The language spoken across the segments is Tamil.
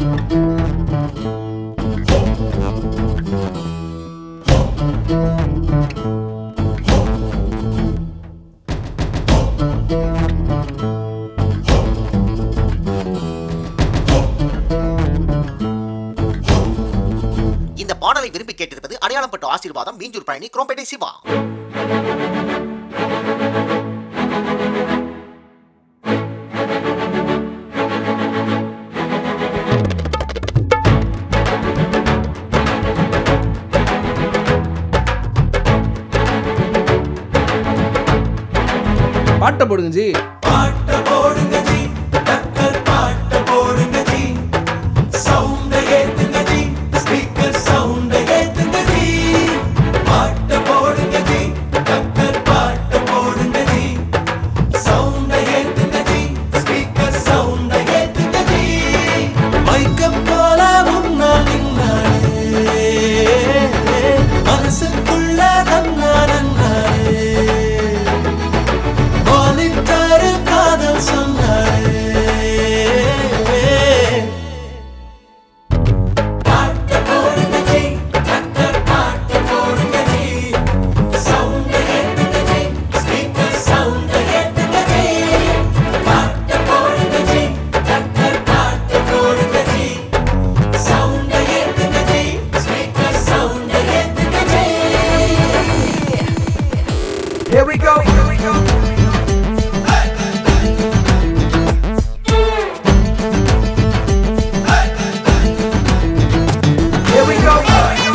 இந்த பாடலை விரும்பி கேட்டிருப்பது அடையாளம் பட்டு ஆசீர்வாதம் மீஞ்சூர் பழனி குரோம்பேட்டை சிவா பாட்டை போடுங்க ஜி பாட்ட போடுங்க ஜி டக்கர் பாட்ட போடுங்க ஜி சவுண்ட ஏத்துங்க ஜி ஸ்பீக்கர் சவுண்ட ஏத்துங்க ஜி பாட்ட போடுங்க ஜி டக்கர் பாட்ட போடுங்க ஜி சவுண்ட ஏத்துங்க ஜி ஸ்பீக்கர் சவுண்ட ஏத்துங்க ஜி மைக்கம் போல முன்னால் நின்னாலே மனசுக்குள்ள நன்னா நன்னாலே வாலிட்டாரு காதல் சொன்னாரே பாட்ட போடுங்க ஜி டக்கர் பாட்ட போடுங்க ஜி சவுண்ட் ஏத்துங்க ஜி ஸ்பீக்கர் சவுண்ட் ஏத்துங்க ஜி பாட்ட போடுங்க ஜி டக்கர் பாட்ட போடுங்க ஜி சவுண்ட் ஏத்துங்க ஜி ஸ்பீக்கர் சவுண்ட் ஏத்துங்க ஜி Here we go. Here we go. Here we go.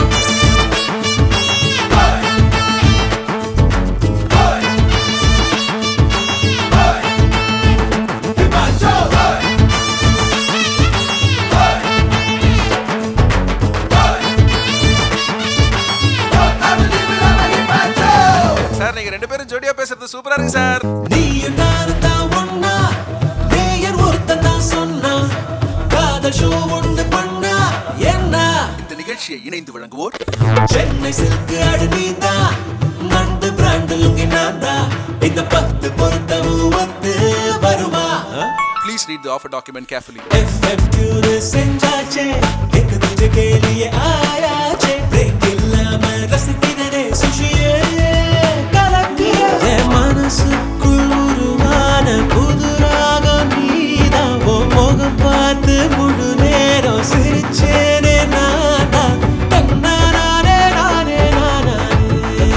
Sir நீங்க ரெண்டு பேரும் ஜோடியா பேசுறது சூப்பரா இருக்கு சார் நீயும் நானும் தான் ஒண்ணா நேயர் ஒருத்தன் தான் சொன்னா காதல் ஷோ ஒண்ணு பண்ணா என்ன இந்த நிகழ்ச்சியை இணைந்து வழங்குவோர் சென்னை சில்க் அடு நீதான் நண்டு பிராண்டு லுங்கி நான்தான் இந்த பத்து பொருத்தமும் வந்து வருமா please read the offer document carefully FM tune செஞ்சாச்சே एक दूजे के लिए आयाचे ब्रेक இல்லாம ரசிக்கிறதே சுஷியே கலக்கிய என் மனசுக்குள் உருவான புது ராகம் நீதான் உன் முகம் பார்த்து முழு நேரம் சிரிச்சேனே நானா தன்னானே நானே நானே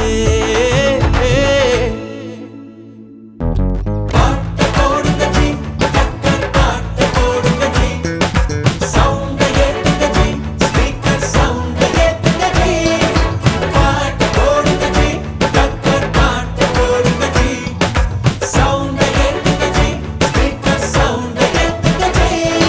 பாட்ட போடுங்க ஜி டக்கர் பாட்ட போடுங்க ஜி சவுண்ட ஏத்துங்க ஜி ஸ்பீக்கர் சவுண்ட ஏத்துங்க ஜி பாட்ட போடுங்க ஜி டக்கர் பாட்ட போடுங்க ஜி சவுண்ட ஏத்துங்க ஜி ஸ்பீக்கர் சவுண்ட ஏத்துங்க ஜி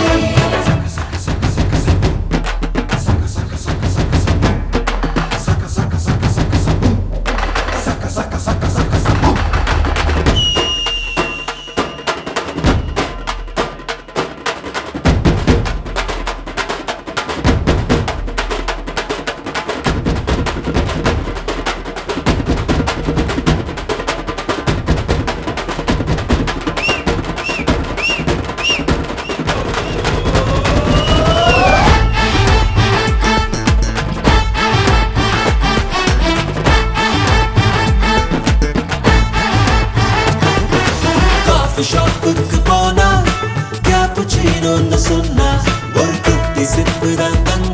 காஃபி ஷாப்புக்கு போனா கேப்புச்சீனோன்னு சொன்னா ஒரு குட்டி சிப்பு தான் தந்தா